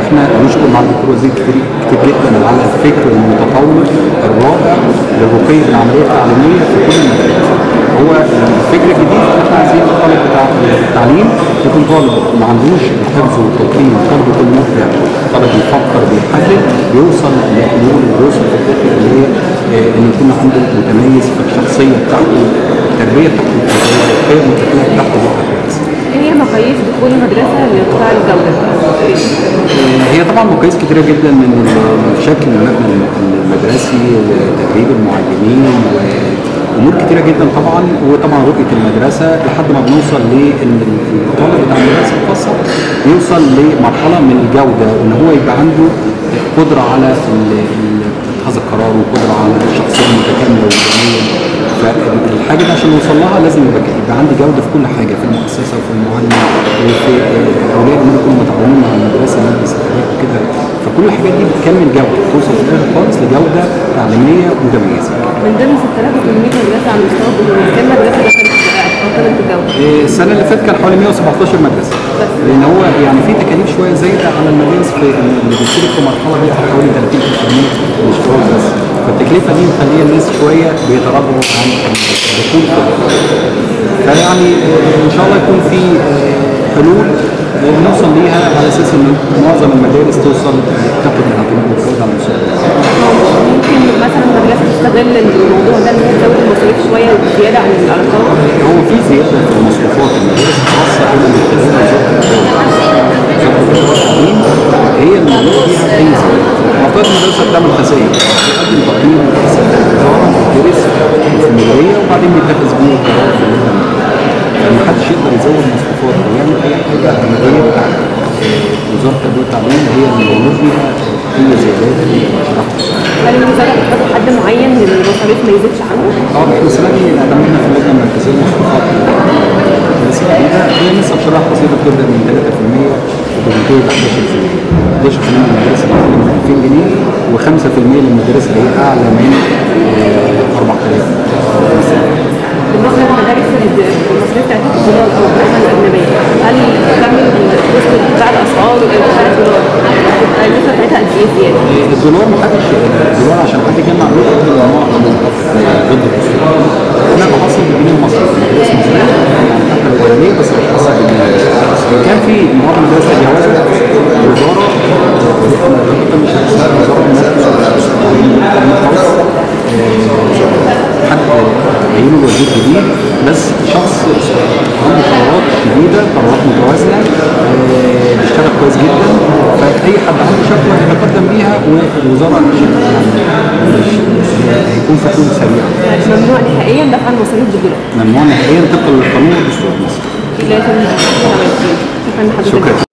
احنا نشكر مع الدكتور وزير كتير, كتير جدا على الفكر المتطور الرائع لرقي العمليه التعليميه في كل المجالات. هو الفكر الجديد ان احنا عايزين الطالب بتاع التعليم يكون طالب ما عندوش الحفظ والتلقين طالب يكون مبدع طالب بيفكر بيحلل بيوصل لحلول ويوصل في الاخر اللي هي آه، ان يكون عنده متميز في الشخصيه بتاعته التربيه بتاعته القيم والتربيه بتاعته بتبقى كويسه. ايه هي مقاييس دخول المدرسه لقطاع الجوده؟ هي طبعا مقاييس كتيره جدا من شكل المبنى المدرسي وتدريب المعلمين وامور كتيره جدا طبعا وطبعا رؤيه المدرسه لحد ما بنوصل لان الطالب بتاع المدرسه الخاصه يوصل لمرحله من الجوده ان هو يبقى عنده قدره على ال- ال- اتخاذ القرار وقدره على الشخصيه المتكامله والجميله فالحاجه دي عشان نوصل لها لازم يبقى يبقى عندي جوده في كل حاجه في المؤسسه وفي المعلم وفي آه، اولياء الامور يكونوا متعاونين مع المدرسه مجلس الاداره وكده فكل الحاجات دي بتكمل جوده توصل في الاخر خالص لجوده تعليميه متميزه. من ضمن 6800 مدرسه على مستوى الجمهوريه كام مدرسه دخلت في قائمه الجوده؟ آه، السنه اللي فاتت كان حوالي 117 مدرسه لان هو يعني في تكاليف شويه زايده على المدارس في اللي بيشترك في مرحله دي حوالي 30% من الاشتراك بس فالتكلفه دي مخليه الناس شويه بيتراجعوا عن الدخول في فيعني آه، ان شاء الله يكون في آه، حلول آه، نوصل ليها على اساس ان معظم المدارس توصل تاخد الاعتماد والجوده على المستوى ممكن مثلا المدرسه تستغل الموضوع ده ان هي تزود المصاريف شويه زياده عن الارقام هو في زياده في المصروفات المدارس الخاصه هي اللي بتخليها وزاره التعليم هي اللي موجوده فيها اي زياده المفروض المدرسه بتعمل خسائر بتقدم تقييم للخسائر الوزاره بتدرس في المديريه وبعدين بيتخذ بيه قرار في اللجنه فمحدش يقدر يزود مصروفات او يعمل اي حاجه المديريه بتاعت وزاره التربيه والتعليم هي اللي موجود فيها اي زيادات اللي شرحها هل الوزاره بتحط حد معين ان المصاريف ما يزيدش عنه؟ اه احنا السنه دي اعتمدنا في اللجنه المركزيه للمصروفات المدارس الجديده هي نسب شراء بسيطه بتبدا من 3% وبتنتهي ل 11% 11% للمدارس اللي اقل من 2000 جنيه و5% للمدارس اللي هي اعلى من آه، 4000 بالنسبه للمدارس اللي المصاريف بتاعتها الدولار او العمله الاجنبيه هل تكمل وسط ارتفاع الاسعار وارتفاع الدولار هتبقى النسبه بتاعتها قد ايه زياده؟ الدولار محدش الدولار عشان حد يجمع له قبل الانواع ضد الدولار احنا بحصل بالجنيه المصري المدارس المصريه يعني حتى لو جنيه بس بتحصل بالجنيه المصري ان كان في بعض المدارس تجاوزت الوزاره الخطه مش هتسال وزاره المركز حد عينه وزير جديد بس شخص عنده قرارات جديده قرارات متوازنه آه، بيشتغل كويس جدا فاي حد عنده شكوى يتقدم بيها والوزاره مش مش هيكون في حلول سريعه ممنوع نهائيا دفع المصاريف بالدولار ممنوع نهائيا طبقا للقانون والدستور المصري لازم شكرا لحضرتك شكرا